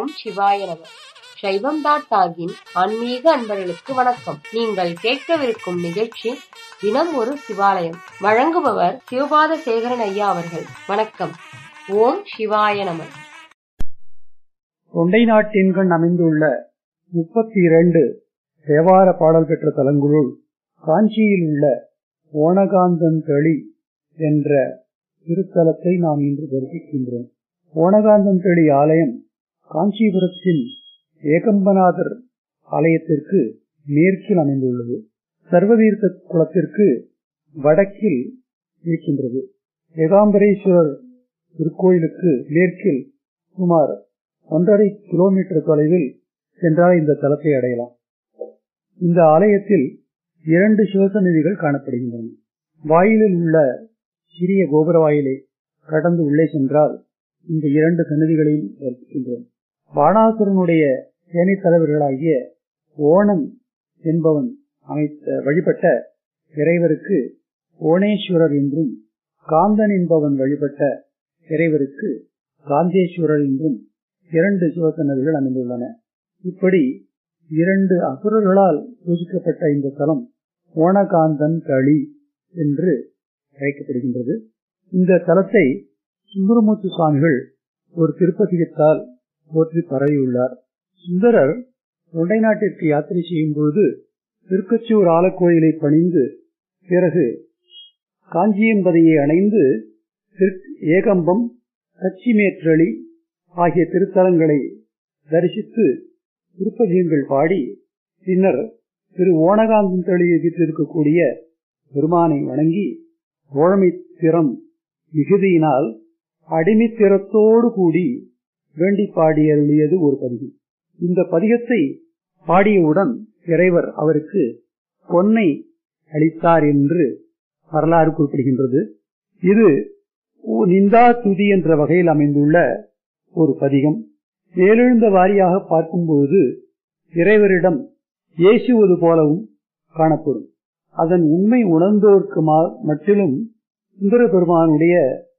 ஓம் சிவாய நம சைவம் டாட் டாகின் ஆன்மீக அன்பர்களுக்கு வணக்கம் நீங்கள் கேட்கவிருக்கும் நிகழ்ச்சி தினம் ஒரு சிவாலயம் வழங்குபவர் சிவபாத சேகரன் ஐயா அவர்கள் வணக்கம் ஓம் சிவாய நம தொண்டை நாட்டின்கண் அமைந்துள்ள முப்பத்தி இரண்டு தேவார பாடல் பெற்ற தலங்களுள் காஞ்சியில் உள்ள ஓணகாந்தன் தளி என்ற திருத்தலத்தை நாம் இன்று தரிசிக்கின்றோம் ஓணகாந்தன் தளி ஆலயம் காஞ்சிபுரத்தின் ஏகம்பநாதர் ஆலயத்திற்கு மேற்கில் அமைந்துள்ளது சர்வதீர்த்த குளத்திற்கு வடக்கில் இருக்கின்றது ஏகாம்பரேஸ்வரர் திருக்கோயிலுக்கு மேற்கில் சுமார் ஒன்றரை கிலோமீட்டர் தொலைவில் சென்றால் இந்த தலத்தை அடையலாம் இந்த ஆலயத்தில் இரண்டு சிவசந்நிதிகள் காணப்படுகின்றன வாயிலில் உள்ள சிறிய கோபுர வாயிலை கடந்து உள்ளே சென்றால் இந்த இரண்டு சன்னதிகளையும் தரிசிக்கின்றோம் பாணாசுரனுடைய சேனை தலைவர்களாகிய ஓணம் என்பவன் அமைத்த வழிபட்ட இறைவருக்கு ஓணேஸ்வரர் என்றும் காந்தன் என்பவன் வழிபட்ட இறைவருக்கு காந்தேஸ்வரர் என்றும் இரண்டு சிவசன்னதிகள் அமைந்துள்ளன இப்படி இரண்டு அசுரர்களால் பூஜிக்கப்பட்ட இந்த தலம் ஓணகாந்தன் களி என்று அழைக்கப்படுகின்றது இந்த தலத்தை சுந்தரமூர்த்தி சுவாமிகள் ஒரு திருப்பதிகத்தால் போற்றி பரவியுள்ளார் சுந்தரர் தொண்டை நாட்டிற்கு யாத்திரை செய்யும் பொழுது திருக்கச்சூர் ஆலக்கோயிலை பணிந்து பிறகு காஞ்சியம்பதியை அணைந்து ஏகம்பம் கச்சிமேற்றளி ஆகிய திருத்தலங்களை தரிசித்து திருப்பதியங்கள் பாடி பின்னர் திரு ஓணகாந்தன் தளியை வீட்டிருக்கக்கூடிய பெருமானை வணங்கி தோழமை திறம் மிகுதியினால் அடிமைத்திறத்தோடு கூடி வேண்டி பாடியருளியது ஒரு பதிகம் இந்த பதிகத்தை பாடியவுடன் இறைவர் அவருக்கு பொன்னை அளித்தார் என்று வரலாறு குறிப்பிடுகின்றது இது நிந்தா துதி என்ற வகையில் அமைந்துள்ள ஒரு பதிகம் மேலெழுந்த வாரியாக பார்க்கும்போது இறைவரிடம் ஏசுவது போலவும் காணப்படும் அதன் உண்மை உணர்ந்தோர்க்கு மட்டிலும் சுந்தர பெருமானுடைய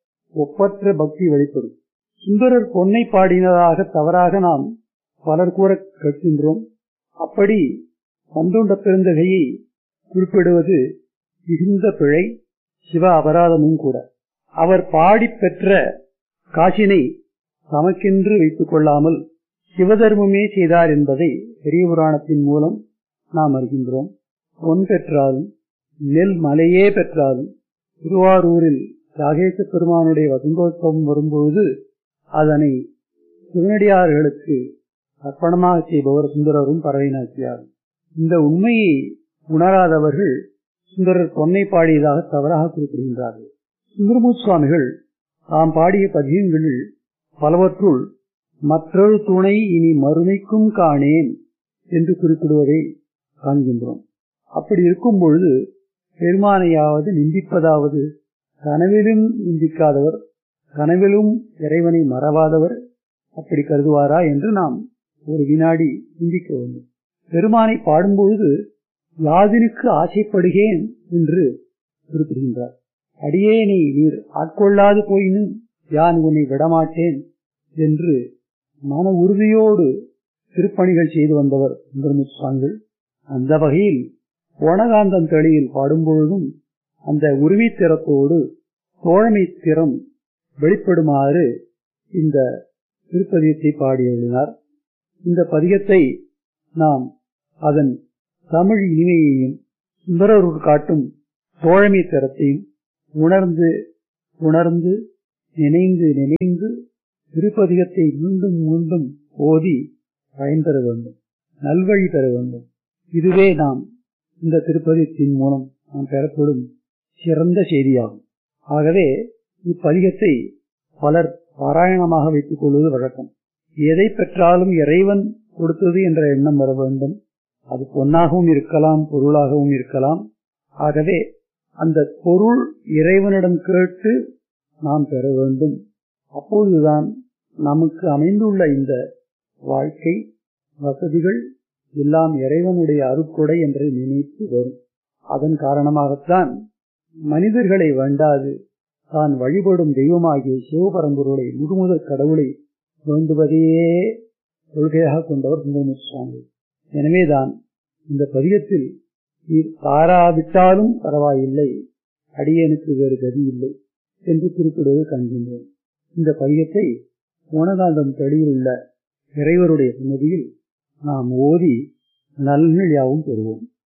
ஒப்பற்ற பக்தி வெளிப்படும் சுந்தரர் பொன்னை பாடினதாக தவறாக நாம் பலர் கூற கேட்கின்றோம் அப்படி பந்துண்ட பெருந்தகையை குறிப்பிடுவது மிகுந்த பிழை சிவ அபராதமும் கூட அவர் பாடி பெற்ற காசினை தமக்கென்று வைத்துக் கொள்ளாமல் சிவதர்மமே செய்தார் என்பதை பெரிய புராணத்தின் மூலம் நாம் அறிகின்றோம் பொன் பெற்றாலும் நெல் மலையே பெற்றாலும் திருவாரூரில் ராகேச பெருமானுடைய வசந்தோத்சவம் வரும்பொழுது அதனை சிவனடியார்களுக்கு அர்ப்பணமாக செய்பவர் சுந்தரரும் பறவை நாச்சியாரும் இந்த உண்மையை உணராதவர்கள் சுந்தரர் பொன்னை பாடியதாக தவறாக குறிப்பிடுகின்றார்கள் சுந்தரமூர்த்தி சுவாமிகள் தாம் பாடிய பதியங்களில் பலவற்றுள் மற்றொரு துணை இனி மறுமைக்கும் காணேன் என்று குறிப்பிடுவதை காண்கின்றோம் அப்படி இருக்கும் பொழுது பெருமானையாவது நிந்திப்பதாவது கனவிலும் நிந்திக்காதவர் கனவிலும் இறைவனை மறவாதவர் அப்படி கருதுவாரா என்று நாம் ஒரு வினாடி சிந்திக்க வேண்டும் பெருமானை பாடும்பொழுது யாதினுக்கு ஆசைப்படுகேன் என்று குறிப்பிடுகின்றார் அடியேனை நீர் ஆட்கொள்ளாது போயினும் யான் உன்னை விடமாட்டேன் என்று மன உறுதியோடு திருப்பணிகள் செய்து வந்தவர் சுந்தரமுத்து சுவாமிகள் அந்த வகையில் ஓணகாந்தன் தெளியில் பாடும்பொழுதும் அந்த உரிமைத்திறத்தோடு தோழமை திறம் வெளிப்படுமாறு இந்த திருப்பதியத்தை பாடி எழுதினார் இந்த பதிகத்தை நாம் அதன் தமிழ் இனிமையையும் சுந்தரருள் காட்டும் தோழமை திறத்தையும் உணர்ந்து உணர்ந்து நினைந்து நினைந்து திருப்பதிகத்தை மீண்டும் மீண்டும் ஓதி பயன்பெற வேண்டும் நல்வழி பெற வேண்டும் இதுவே நாம் இந்த திருப்பதியத்தின் மூலம் நாம் பெறப்படும் சிறந்த செய்தியாகும் ஆகவே இப்பதிகத்தை பலர் பாராயணமாக வைத்துக் கொள்வது வழக்கம் எதை பெற்றாலும் இறைவன் கொடுத்தது என்ற எண்ணம் வர வேண்டும் அது பொன்னாகவும் இருக்கலாம் பொருளாகவும் இருக்கலாம் ஆகவே அந்த பொருள் இறைவனிடம் கேட்டு நாம் பெற வேண்டும் அப்போதுதான் நமக்கு அமைந்துள்ள இந்த வாழ்க்கை வசதிகள் எல்லாம் இறைவனுடைய அருட்கொடை என்று நினைத்து வரும் அதன் காரணமாகத்தான் மனிதர்களை வேண்டாது தான் வழிபடும் தெய்வமாகிய சிவபரம்பொருளை முழுமுதற் கடவுளை வேண்டுவதையே கொள்கையாக கொண்டவர் சுந்தரமூர்த்தி சுவாமி எனவேதான் இந்த பதிகத்தில் நீர் தாராவிட்டாலும் பரவாயில்லை அடியேனுக்கு வேறு கதி இல்லை என்று குறிப்பிடுவது காண்கின்றோம் இந்த பதிகத்தை ஓனகாந்தம் தெளியில் உள்ள இறைவருடைய சன்னதியில் நாம் ஓதி நல்கள் யாவும் பெறுவோம்